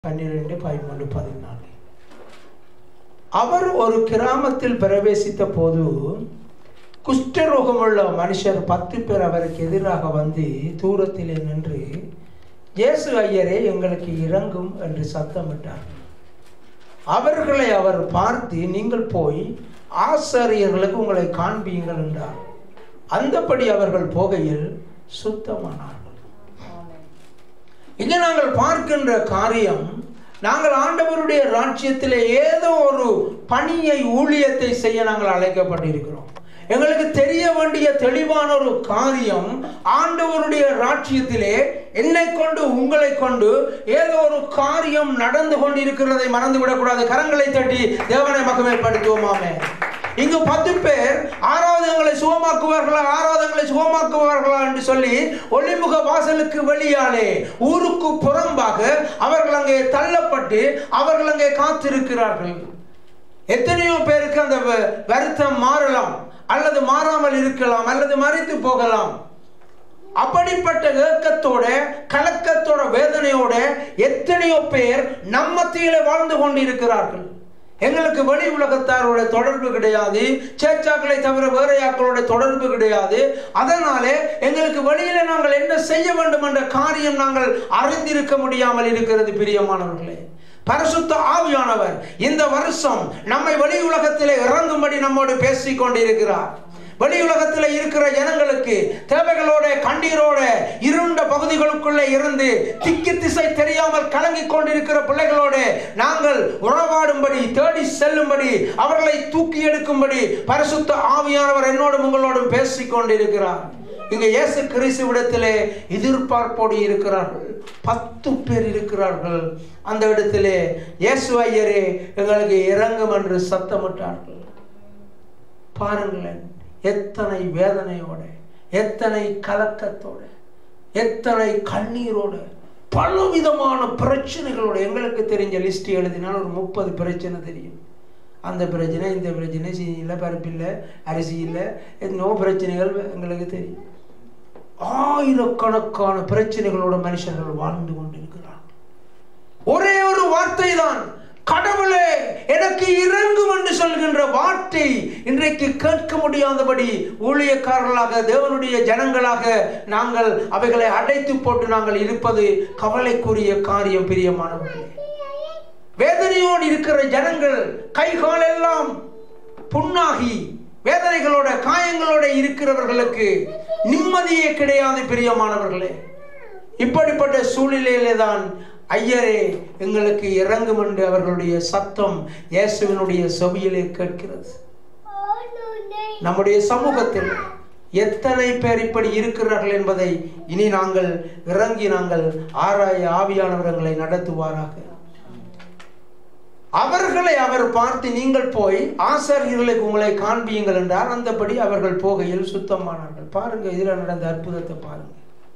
பன்னிரெண்டு பதிமூணு பதினாலு அவர் ஒரு கிராமத்தில் பிரவேசித்த போது குஷ்டரோகமுள்ள மனுஷர் பத்து பேர் அவருக்கு எதிராக வந்து தூரத்திலே நின்று இயேசு ஐயரே எங்களுக்கு இறங்கும் என்று சத்தமிட்டார்கள் அவர்களை அவர் பார்த்து நீங்கள் போய் ஆசாரியர்களுக்கு உங்களை காண்பியுங்கள் என்றார் அந்தபடி அவர்கள் போகையில் சுத்தமானார்கள் இங்கே நாங்கள் பார்க்கின்ற காரியம் நாங்கள் ஆண்டவருடைய ராஜ்யத்திலே ஏதோ ஒரு பணியை ஊழியத்தை செய்ய நாங்கள் அழைக்கப்பட்டிருக்கிறோம் எங்களுக்கு தெரிய வேண்டிய தெளிவான ஒரு காரியம் ஆண்டவருடைய ராஜ்யத்திலே என்னை கொண்டு உங்களை கொண்டு ஏதோ ஒரு காரியம் நடந்து கொண்டிருக்கிறதை மறந்து விடக்கூடாது கரங்களை தட்டி தேவனை மகமைப்படுத்துவோமாமே இங்கு பத்து பேர் ஆராதங்களை சுகமாக்குவார்களா ஆராதங்களை சுகமாக்குவார்களா என்று சொல்லி ஒளிமுக வாசலுக்கு வெளியாலே ஊருக்கு புறம்பாக அவர்கள் அங்கே தள்ளப்பட்டு அவர்கள் அங்கே காத்திருக்கிறார்கள் எத்தனையோ பேருக்கு அந்த வருத்தம் மாறலாம் அல்லது மாறாமல் இருக்கலாம் அல்லது மறைத்து போகலாம் அப்படிப்பட்ட ஏக்கத்தோட கலக்கத்தோட வேதனையோட எத்தனையோ பேர் நம்மத்தியில வாழ்ந்து கொண்டிருக்கிறார்கள் எங்களுக்கு வெளி உலகத்தாரோட தொடர்பு கிடையாது சேச்சாக்களை தவிர வேற யாக்களோட தொடர்பு கிடையாது அதனாலே எங்களுக்கு வெளியில நாங்கள் என்ன செய்ய வேண்டும் என்ற காரியம் நாங்கள் அறிந்திருக்க முடியாமல் இருக்கிறது பிரியமானவர்களே பரிசுத்த ஆவியானவர் இந்த வருஷம் நம்மை வெளி உலகத்திலே இறங்கும்படி நம்மோடு பேசிக் கொண்டிருக்கிறார் வெளி உலகத்தில் இருக்கிற ஜனங்களுக்கு தேவைகளோட கண்ணீரோட இருண்ட பகுதிகளுக்குள்ளே இருந்து திக்கு திசை தெரியாமல் கலங்கி கொண்டிருக்கிற பிள்ளைகளோட நாங்கள் உறவாடும்படி தேடி செல்லும்படி அவர்களை தூக்கி எடுக்கும்படி பரிசுத்த ஆவியானவர் என்னோடும் உங்களோடும் பேசிக் கொண்டிருக்கிறார் இங்க இயேசு கிறிஸ்து விடத்திலே எதிர்பார்ப்போடு இருக்கிறார்கள் பத்து பேர் இருக்கிறார்கள் அந்த இடத்திலே இயேசு ஐயரே எங்களுக்கு இறங்கும் என்று சத்தமிட்டார்கள் பாருங்களேன் எத்தனை வேதனையோட எத்தனை கலக்கத்தோட எத்தனை கண்ணீரோட பலவிதமான பிரச்சனைகளோட எங்களுக்கு தெரிஞ்ச லிஸ்ட் எழுதினால் ஒரு முப்பது பிரச்சனை தெரியும் அந்த பிரச்சனை இந்த பிரச்சனை சீனி இல்லை பருப்பு இல்லை அரிசி இல்லை எத்தனையோ பிரச்சனைகள் எங்களுக்கு தெரியும் ஆயிரக்கணக்கான பிரச்சனைகளோட மனுஷர்கள் வாழ்ந்து கொண்டிருக்கிறார்கள் ஒரே ஒரு வார்த்தை தான் கடவுளே எனக்கு இறங்கும் என்று சொல்கின்ற வார்த்தை இன்றைக்கு கேட்க முடியாதபடி ஊழியக்காரர்களாக தேவனுடைய ஜனங்களாக நாங்கள் அவைகளை அடைத்து போட்டு நாங்கள் இருப்பது கவலைக்குரிய காரியம் பிரியமானவர்களே வேதனையோடு இருக்கிற ஜனங்கள் கை காலெல்லாம் புண்ணாகி வேதனைகளோட காயங்களோட இருக்கிறவர்களுக்கு நிம்மதியே கிடையாது பிரியமானவர்களே இப்படிப்பட்ட சூழ்நிலையிலே தான் ஐயரே எங்களுக்கு இறங்கும் என்று அவர்களுடைய சத்தம் இயேசுவினுடைய செவியிலே கேட்கிறது நம்முடைய சமூகத்தில் எத்தனை பேர் இப்படி இருக்கிறார்கள் என்பதை இனி நாங்கள் இறங்கி நாங்கள் ஆராய ஆவியானவர்களை நடத்துவாராக அவர்களை அவர் பார்த்து நீங்கள் போய் ஆசாரியர்களுக்கு உங்களை காண்பியுங்கள் என்றார் அந்தபடி அவர்கள் போகையில் சுத்தமானார்கள் பாருங்க இதில் நடந்த அற்புதத்தை பாருங்க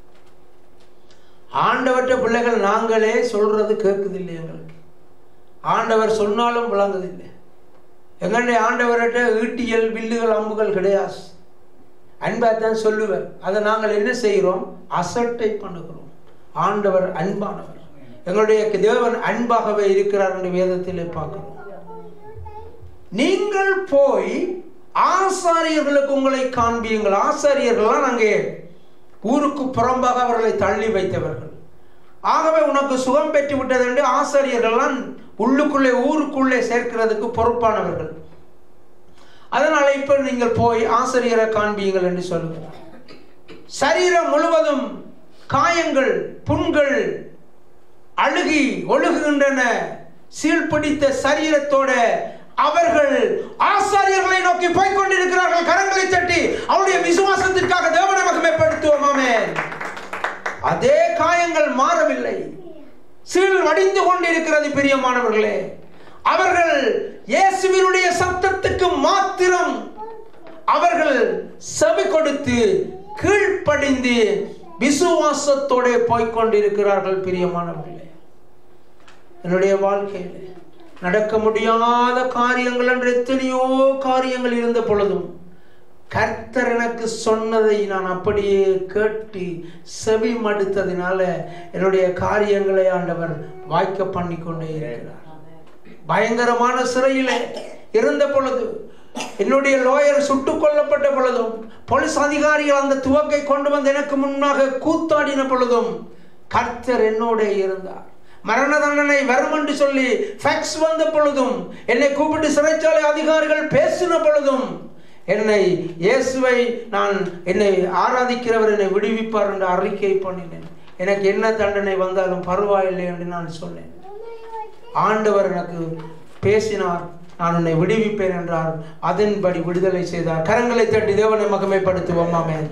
ஆண்டவற்ற பிள்ளைகள் நாங்களே சொல்றது கேட்குதில்லை எங்களுக்கு ஆண்டவர் சொன்னாலும் விளங்குதில்லை எங்களுடைய ஆண்டவர்கிட்ட ஈட்டியல் வில்லுகள் அம்புகள் கிடையாது அன்பாத்தான் சொல்லுவர் அதை நாங்கள் என்ன செய்கிறோம் அசட்டை பண்ணுகிறோம் ஆண்டவர் அன்பானவர் எங்களுடைய தேவன் அன்பாகவே இருக்கிறார் என்று வேதத்திலே பார்க்கிறோம் நீங்கள் போய் ஆசாரியர்களுக்கு உங்களை காண்பியுங்கள் ஆசாரியர்கள்லாம் அங்கே ஊருக்கு புறம்பாக அவர்களை தள்ளி வைத்தவர்கள் ஆகவே உனக்கு சுகம் பெற்று விட்டது என்று ஆசாரியர்கள்லாம் உள்ளுக்குள்ளே ஊருக்குள்ளே சேர்க்கிறதுக்கு பொறுப்பானவர்கள் அதனால இப்ப நீங்கள் போய் ஆசிரியரை காண்பியுங்கள் என்று சொல்லுகிறார் சரீரம் முழுவதும் காயங்கள் புண்கள் அழுகி ஒழுகுகின்றன சீழ்பிடித்த சரீரத்தோட அவர்கள் ஆசாரியர்களை நோக்கி போய்கொண்டிருக்கிறார்கள் கரங்களை தட்டி அவருடைய விசுவாசத்திற்காக தேவனை மகிமைப்படுத்துவோமாமே அதே காயங்கள் மாறவில்லை சீல் வடிந்து கொண்டிருக்கிறது பிரியமானவர்களே அவர்கள் இயேசுவினுடைய சத்தத்துக்கு மாத்திரம் அவர்கள் செவி கொடுத்து கீழ்ப்படிந்து விசுவாசத்தோட போய்கொண்டிருக்கிறார்கள் பிரியமானவர்களே என்னுடைய வாழ்க்கையில் நடக்க முடியாத காரியங்கள் என்று எத்தனையோ காரியங்கள் இருந்த பொழுதும் கர்த்தர் எனக்கு சொன்னதை நான் அப்படியே கேட்டு செவி மடுத்ததினால என்னுடைய காரியங்களை ஆண்டவர் வாய்க்க பண்ணி கொண்டே இருக்கிறார் பயங்கரமான சிறையிலே இருந்த பொழுது என்னுடைய லோயர் சுட்டுக் கொல்லப்பட்ட பொழுதும் போலீஸ் அதிகாரிகள் அந்த துவக்கை கொண்டு வந்து எனக்கு முன்னாக கூத்தாடின பொழுதும் கர்த்தர் என்னோட இருந்தார் மரண தண்டனை வரும் என்று சொல்லி ஃபேக்ஸ் வந்த பொழுதும் என்னை கூப்பிட்டு சிறைச்சாலை அதிகாரிகள் பேசின பொழுதும் என்னை இயேசுவை நான் என்னை ஆராதிக்கிறவர் என்னை விடுவிப்பார் என்று அறிக்கை பண்ணினேன் எனக்கு என்ன தண்டனை வந்தாலும் பரவாயில்லை என்று நான் சொன்னேன் ஆண்டவர் எனக்கு பேசினார் நான் உன்னை விடுவிப்பேன் என்றார் அதன்படி விடுதலை செய்தார் கரங்களை தட்டி தேவனை மகிமைப்படுத்துவோம் ஆமென்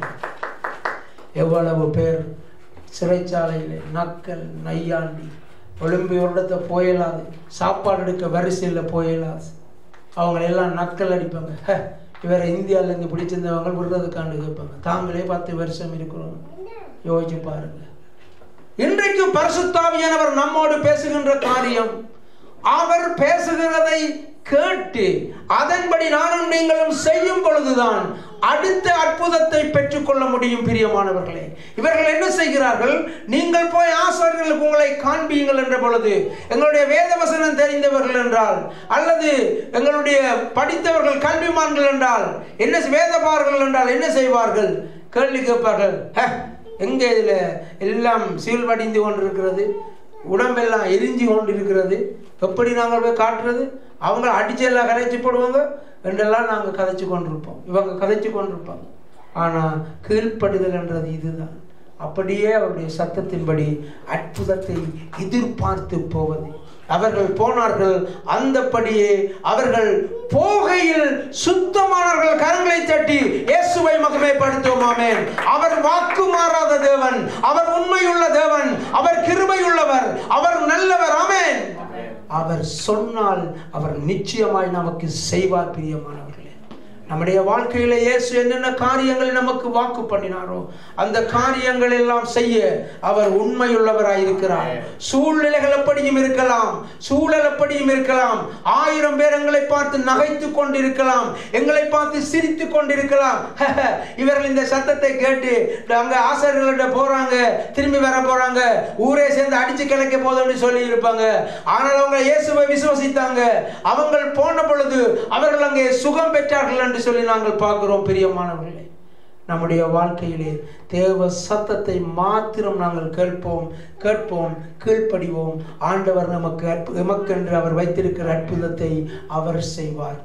எவ்வளவு பேர் சிறைச்சாலையில் நக்கல் நையாண்டி ஒலிம்பி வருடத்தை போயிடாது சாப்பாடு எடுக்க வரிசையில் போயிடாது அவங்களை எல்லாம் நக்கல் அடிப்பாங்க "ஹ, இவரை இந்தியாவிலேருந்து பிடிச்சிருந்தவங்க விடுறதுக்காண்டு கேட்பாங்க தாங்களே பத்து வருஷம் இருக்கிறோம் யோசிச்சு பாருங்க இன்றைக்கு பரிசுத்தாவியானவர் நம்மோடு பேசுகின்ற காரியம் அவர் பேசுகிறதை கேட்டு அதன்படி நானும் நீங்களும் செய்யும் பொழுதுதான் அடுத்த அற்புதத்தை பெற்றுக்கொள்ள முடியும் பிரியமானவர்களே இவர்கள் என்ன செய்கிறார்கள் நீங்கள் போய் ஆசாரியர்களுக்கு உங்களை காண்பியுங்கள் என்ற பொழுது எங்களுடைய வேத வசனம் தெரிந்தவர்கள் என்றால் அல்லது எங்களுடைய படித்தவர்கள் கல்விமான்கள் என்றால் என்ன வேதபார்கள் என்றால் என்ன செய்வார்கள் கேள்வி கேட்பார்கள் "ஹ, எங்கே இதில் எல்லாம் சீல்வடிந்து கொண்டிருக்கிறது உடம்பெல்லாம் எரிஞ்சு கொண்டு இருக்கிறது எப்படி நாங்கள் போய் காட்டுறது அவங்க அடிச்செல்லாம் கதைச்சு போடுவாங்க என்றெல்லாம் நாங்கள் கதைச்சு கொண்டிருப்போம் இவங்க கதைச்சு கொண்டிருப்பாங்க ஆனால் கீழ்ப்படுதல் என்றது இதுதான் அப்படியே அவருடைய சத்தத்தின்படி அற்புதத்தை எதிர்பார்த்து போவது அவர்கள் போனார்கள் அந்தபடியே அவர்கள் போகையில் சுத்தமானவர்கள் கரங்களை தட்டி இயேசுவை மகிமைப்படுத்துவோம் ஆமென் அவர் வாக்கு மாறாத தேவன் அவர் உண்மையுள்ள தேவன் அவர் கிருபையுள்ளவர் அவர் நல்லவர் ஆமென் அவர் சொன்னால் அவர் நிச்சயமாய் நமக்கு செய்வார் பிரியமானவர்களே நம்முடைய வாழ்க்கையில இயேசு என்னென்ன காரியங்களை நமக்கு வாக்கு பண்ணினாரோ அந்த காரியங்கள் எல்லாம் செய்ய அவர் உண்மையுள்ளவராய் இருக்கிறார் சூழ்நிலைகள் எப்படியும் இருக்கலாம் சூழல் எப்படியும் இருக்கலாம் ஆயிரம் பேர் எங்களை பார்த்து நகைத்து கொண்டிருக்கலாம் எங்களை பார்த்து சிரித்து கொண்டிருக்கலாம் இவர்கள் இந்த சத்தத்தை கேட்டு அங்க ஆசிரியர்கள்ட்ட போறாங்க திரும்பி வர போறாங்க ஊரே சேர்ந்து அடிச்சு கிளைக்க போதும்னு சொல்லி இருப்பாங்க ஆனால் அவங்க இயேசுவை விசுவசித்தாங்க அவங்க போன பொழுது அவர்கள் அங்கே சுகம் பெற்றார்கள் என்று சொல்லி நாங்கள் பார்க்கிறோம் பிரியமானவர்களே நம்முடைய வாழ்க்கையிலே தேவ சத்தத்தை மாத்திரம் நாங்கள் கேட்போம் கேட்போம் கீழ்ப்படிவோம் ஆண்டவர் நமக்கு அற்பு- எமக்கென்று அவர் வைத்திருக்கிற அற்புதத்தை அவர் செய்வார்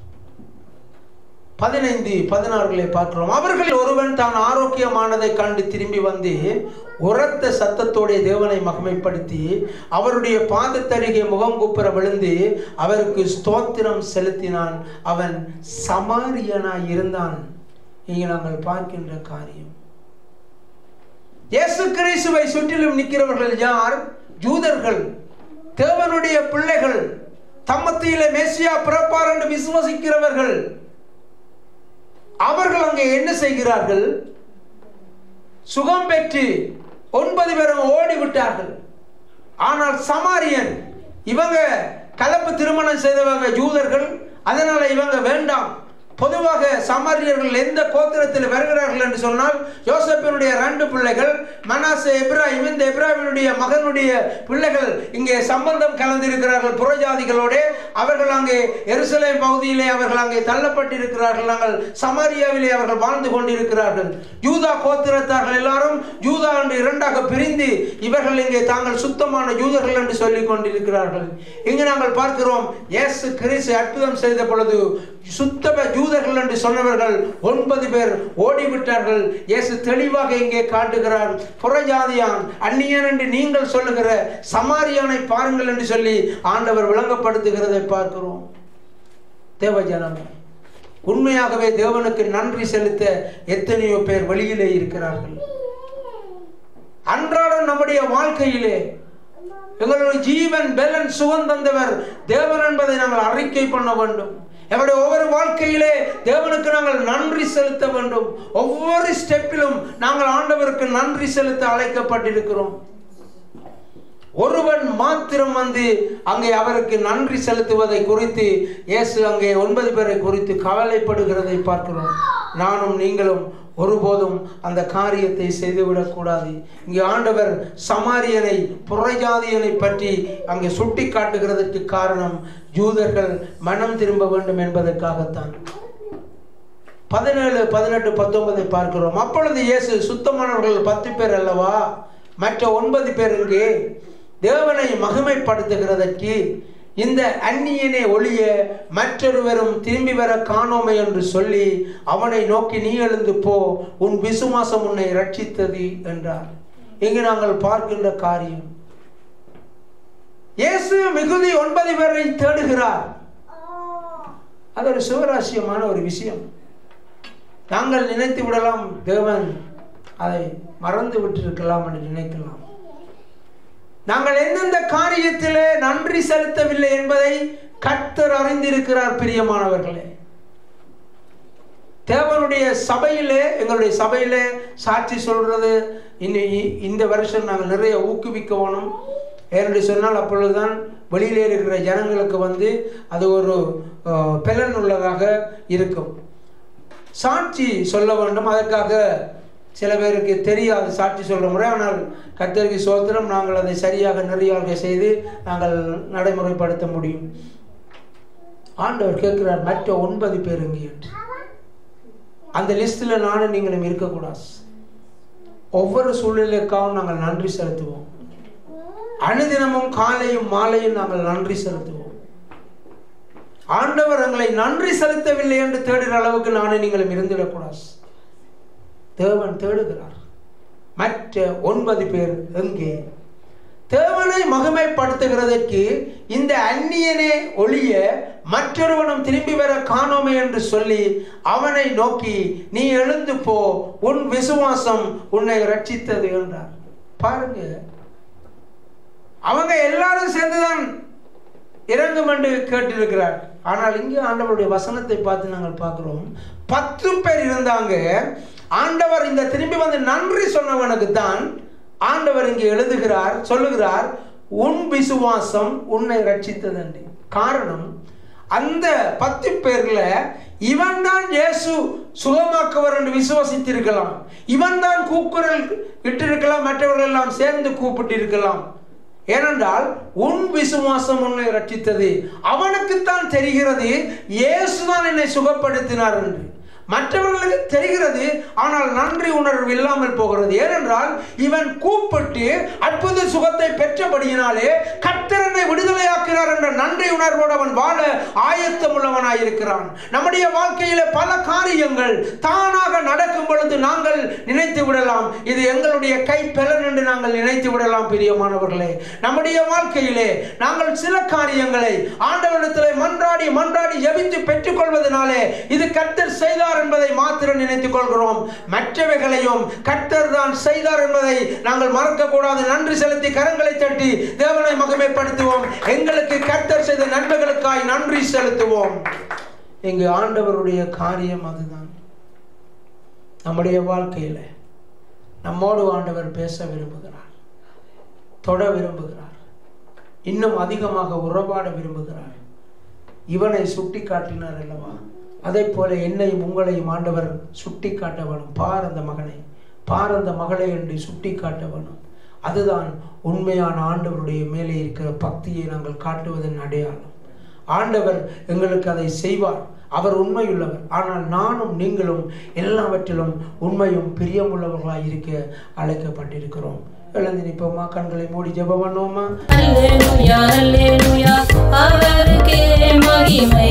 பதினைந்து பதினாறுகளை பார்க்கிறோம் அவர்களில் ஒருவன் தான் ஆரோக்கியமானதை கண்டு திரும்பி வந்து உரத்த சத்தத்தோடைய தேவனை மகிமைப்படுத்தி அவருடைய பாதத்தருகே முகம் குப்புற விழுந்து அவருக்கு ஸ்தோத்திரம் செலுத்தினான் அவன் சமாரியனாய் இருந்தான் இங்கே நாங்கள் பார்க்கின்ற காரியம் இயேசு கிறிஸ்துவை சுற்றிலும் நிற்கிறவர்கள் யார் ஜூதர்கள் தேவனுடைய பிள்ளைகள் தம்மத்தியிலே மேசியா பிறப்பார் என்று விசுவசிக்கிறவர்கள் அவர்கள் அங்கே என்ன செய்கிறார்கள் சுகம் பெற்று ஒன்பது பேரும் ஓடி விட்டார்கள் ஆனால் சமாரியன் இவங்க கலப்பு திருமணம் செய்தவங்க ஜூதர்கள் அதனால இவங்க வேண்டாம் பொதுவாக சமாரியர்கள் எந்த கோத்திரத்தில் வருகிறார்கள் என்று சொன்னால் யோசப்பினுடைய ரெண்டு பிள்ளைகள் மனாசே எப்ராஹிம் இந்த எப்ராஹிமினுடைய மகனுடைய பிள்ளைகள் இங்கே சம்பந்தம் கலந்திருக்கிறார்கள் புறஜாதிகளோடு அவர்கள் அங்கே எருசலேம் பகுதியிலே அவர்கள் அங்கே தள்ளப்பட்டிருக்கிறார்கள் நாங்கள் சமாரியாவிலே அவர்கள் வாழ்ந்து கொண்டிருக்கிறார்கள் யூதா கோத்திரத்தார்கள் எல்லாரும் யூதா என்று இரண்டாக பிரிந்து இவர்கள் இங்கே தாங்கள் சுத்தமான யூதர்கள் என்று சொல்லிக் கொண்டிருக்கிறார்கள் இங்கு நாங்கள் பார்க்கிறோம் இயேசு கிறிஸ்து அற்புதம் செய்த பொழுது சுத்தம யூதர்கள் என்று சொன்னவர்கள் ஒன்பது பேர் ஓடிவிட்டார்கள் இயேசு தெளிவாக இங்கே காட்டுகிறார் புறஜாதியான் அந்நியன் என்று நீங்கள் சொல்லுகிற சமாரியானை பாருங்கள் என்று சொல்லி ஆண்டவர் விளங்கப்படுத்துகிறதை பார்க்கிறோம் தேவஜனமே உண்மையாகவே தேவனுக்கு நன்றி செலுத்த எத்தனையோ பேர் வெளியிலே இருக்கிறார்கள் அன்றாடம் நம்முடைய வாழ்க்கையிலே எங்களுடைய ஜீவன் பெலன் சுகம் தந்தவர் தேவன் என்பதை நாங்கள் அறிக்கை பண்ண வேண்டும் எங்களுடைய ஒவ்வொரு வாழ்க்கையிலே தேவனுக்கு நாங்கள் நன்றி செலுத்த வேண்டும் ஒவ்வொரு ஸ்டெப்பிலும் நாங்கள் ஆண்டவருக்கு நன்றி செலுத்த அழைக்கப்பட்டிருக்கிறோம் ஒருவன் மாத்திரம் வந்து அங்கே அவருக்கு நன்றி செலுத்துவதை குறித்து இயேசு அங்கே ஒன்பது பேரை குறித்து கவலைப்படுகிறதை பார்க்கிறோம் நானும் நீங்களும் ஒருபோதும் அந்த காரியத்தை செய்துவிடக்கூடாது இங்கே ஆண்டவர் சமாரியனை புறஜாதியனை பற்றி அங்கே சுட்டி காட்டுகிறதற்கு காரணம் யூதர்கள் மனம் திரும்ப வேண்டும் என்பதற்காகத்தான் பதினேழு பதினெட்டு பத்தொன்பதை பார்க்கிறோம் அப்பொழுது இயேசு சுத்தமானவர்கள் பத்து பேர் அல்லவா மற்ற ஒன்பது பேர் இங்கே தேவனை மகிமைப்படுத்துகிறதற்கு இந்த அந்நியனை ஒளிய மற்றொருவரும் திரும்பி வர காணோமை என்று சொல்லி அவனை நோக்கி நீ எழுந்து போ உன் விசுவாசம் உன்னை ரட்சித்தது என்றார் இங்கு நாங்கள் பார்க்கின்ற காரியம் இயேசு மிகுதி ஒன்பது பேரை தேடுகிறார் அது ஒரு சிவராசியமான ஒரு விஷயம் நாங்கள் நினைத்து விடலாம் தேவன் அதை மறந்து விட்டிருக்கலாம் என்று நினைக்கலாம் நாங்கள் எந்தெந்த காரியத்திலே நன்றி செலுத்தவில்லை என்பதை கர்த்தர் அறிந்திருக்கிறார் பிரியமானவர்களே தேவனுடைய சபையிலே எங்களுடைய சபையிலே சாட்சி சொல்றது இன்னி இந்த வருஷம் நாங்கள் நிறைய ஊக்குவிக்க வேணும் ஏனென்று சொன்னால் அப்பொழுதுதான் வெளியிலே இருக்கிற ஜனங்களுக்கு வந்து அது ஒரு அஹ், பலன் உள்ளதாக இருக்கும் சாட்சி சொல்ல வேண்டும் அதற்காக சில பேருக்கு தெரியாது சாட்சி சொல்ற முறை ஆனால் கத்தருக்கு சோத்திரம் நாங்கள் அதை சரியாக நெறியாக செய்து நாங்கள் நடைமுறைப்படுத்த முடியும் ஆண்டவர் கேட்கிறார் மற்ற ஒன்பது பேர் எங்கே என்று அந்த லிஸ்டில் நானும் நீங்களும் இருக்கக்கூடாது ஒவ்வொரு சூழ்நிலைக்காகவும் நாங்கள் நன்றி செலுத்துவோம் அனுதினமும் காலையும் மாலையும் நாங்கள் நன்றி செலுத்துவோம் ஆண்டவர் எங்களை நன்றி செலுத்தவில்லை என்று தேடுகிற அளவுக்கு நானும் நீங்களும் இருந்திடக்கூடாது தேவன் தேடுகிறார் மற்ற ஒன்பது பேர் எங்கே தேவனை மகிமைப்படுத்துகிறதற்கு இந்த அந்நியனே ஒளிய மற்றொருவனும் திரும்பி வர காணோமே என்று சொல்லி அவனை நோக்கி நீ எழுந்து போ உன் விசுவாசம் உன்னை ரட்சித்தது என்றார் பாருங்க அவங்க எல்லாரும் சேர்ந்துதான் இறங்கும் என்று கேட்டிருக்கிறார் ஆனால் இங்கே ஆண்டவருடைய வசனத்தை பார்த்து நாங்கள் பார்க்கிறோம் பத்து பேர் இருந்தாங்க ஆண்டவர் இந்த திரும்பி வந்து நன்றி சொன்னவனுக்கு தான் ஆண்டவர் இங்கே எழுதுகிறார் சொல்லுகிறார் உன் விசுவாசம் உன்னை ரட்சித்தது என்று காரணம் அந்த பத்து பேர்ல இவன் தான் இயேசு சுகமாக்குவர் என்று விசுவசித்திருக்கலாம் இவன் தான் கூக்குரல் இட்டிருக்கலாம் மற்றவர்கள் எல்லாம் சேர்ந்து கூப்பிட்டு இருக்கலாம் ஏனென்றால் உன் விசுவாசம் உன்னை ரட்சித்தது அவனுக்குத்தான் தெரிகிறது இயேசுதான் என்னை சுகப்படுத்தினார் என்று மற்றவர்களுக்கு தெரிகிறது ஆனால் நன்றி உணர்வு இல்லாமல் போகிறது ஏனென்றால் இவன் கூப்பிட்டு அற்புத சுகத்தை பெற்றபடியினாலே கர்த்தரனை விடுதலையாக்கிறார் என்ற நன்றி உணர்வோடு அவன் வாழ ஆயத்தம் உள்ளவனாயிருக்கிறான் நம்முடைய வாழ்க்கையில பல காரியங்கள் தானாக நடக்கும் பொழுது நாங்கள் நினைத்து விடலாம் இது எங்களுடைய கை பெலன் என்று நாங்கள் நினைத்து விடலாம் பிரியமானவர்களே நம்முடைய வாழ்க்கையிலே நாங்கள் சில காரியங்களை ஆண்டவரிடத்திலே மன்றாடி மன்றாடி ஜெபித்து பெற்றுக்கொள்வதனாலே இது கர்த்தர் செய்தார் என்பதை மாத்திரம் நினைத்துக் கொள்கிறோம் மற்றவைகளையும் கர்த்தர் தான் செய்தார் என்பதை நாங்கள் மறக்க கூடாது நன்றி செலுத்தி கரங்களை தட்டி தேவனை மகிமைப்படுத்துவோம் எங்களுக்கு கர்த்தர் செய்த நன்மைகளுக்காய் நன்றி செலுத்துவோம் இங்கு ஆண்டவருடைய காரியம் அதுதான் நம்முடைய வாழ்க்கையில நம்மோடு ஆண்டவர் பேச விரும்புகிறார் தொட விரும்புகிறார் இன்னும் அதிகமாக உறவாட விரும்புகிறார் இவனை சுட்டி காட்டினார் அல்லவா அதே போல என்னையும் உங்களையும் ஆண்டவர் சுட்டி காட்ட வேணும் பார் அந்த மகனை பார் அந்த மகளை என்று சுட்டி காட்ட வேணும் அதுதான் உண்மையான ஆண்டவருடைய மேலே இருக்கிற பக்தியை நாங்கள் காட்டுவதன் அடையாளம் ஆண்டவர் எங்களுக்கு அதை செய்வார் அவர் உண்மையுள்ளவர் ஆனால் நானும் நீங்களும் எல்லாவற்றிலும் உண்மையும் பிரியமுள்ளவர்களாய் இருக்க அழைக்கப்பட்டிருக்கிறோம் எழுந்து நிற்போமா கண்களை மூடி ஜெபம் பண்ணுவோமா அல்லேலூயா அல்லேலூயா அவருக்கே மகிமை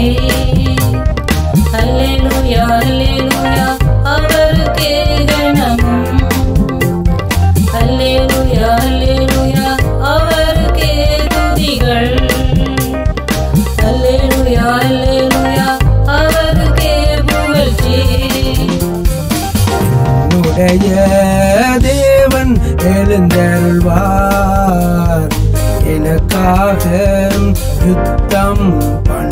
அல்லேலூயா அல்லேலூயா அவருக்கே கணமும் அல்லேலூயா அல்லேலூயா அவருக்கே துதிகள் அல்லேலூயா அல்லேலூயா அவருக்கே புகழ்ச்சி உன்னுடைய தேவன் எழுந்தருள்வார் எனக்காக யுத்தம் பண்ண